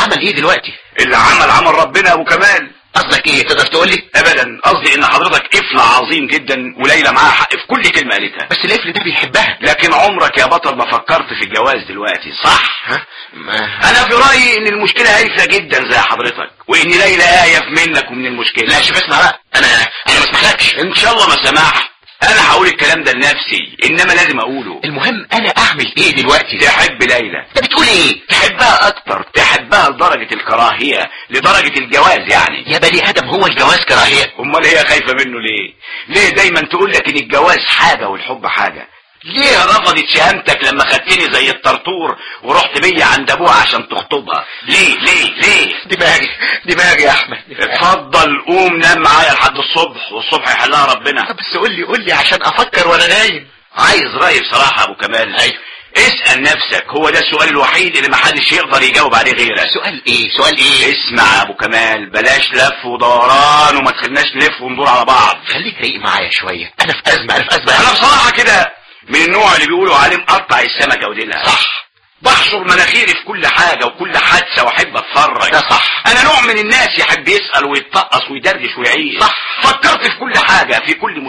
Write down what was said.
عمل ايه دلوقتي اللي عمل عمل ربنا ابو كمال قصدك ايه تقدر تقول لي ابدا قصدي ان حضرتك قفل عظيم جدا وليلى معاها حق في كل كلمه قالتها بس القفل ده بيحبها لكن عمرك يا بطل ما فكرت في الجواز دلوقتي صح ها ما... انا في رايي ان المشكله هايفه جدا زي حضرتك وان ليلى ايف منك ومن المشكله لا شوف اسمع بقى انا انا ما اسمحلكش ان شاء الله ما سمحت انا هقول الكلام ده لنفسي انما لازم اقوله المهم انا اعمل ايه دلوقتي تحب ليلى انت بتقول ايه تحبها اكتر تحبها لدرجه الكراهيه لدرجه الجواز يعني يا بني ادم هو الجواز كراهيه امال هي خايفه منه ليه ليه دايما تقول لك ان الجواز حاجه والحب حاجه ليه رفضت شهامتك لما خدتني زي الطرطور ورحت بيا عند ابوها عشان تخطبها ليه ليه ليه دماغي دماغي يا احمد اتفضل قوم نام معايا لحد الصبح والصبح يحلها ربنا بس قول لي قول لي عشان افكر وانا نايم عايز رأي بصراحة يا ابو كمال ايوه اسأل نفسك هو ده السؤال الوحيد اللي محدش يقدر يجاوب عليه غيرك سؤال ايه سؤال ايه اسمع يا ابو كمال بلاش لف ودوران وما تخليناش نلف وندور على بعض خليك رايق معايا شويه انا في ازمه انا في ازمه انا بصراحة كده من النوع اللي بيقولوا عليه مقطع السمكة وديلها صح بحشر مناخيري في كل حاجة وكل حادثة واحب اتفرج ده صح انا نوع من الناس يحب يسأل ويتطقص ويدردش ويعيش صح. فكرت في كل حاجة في كل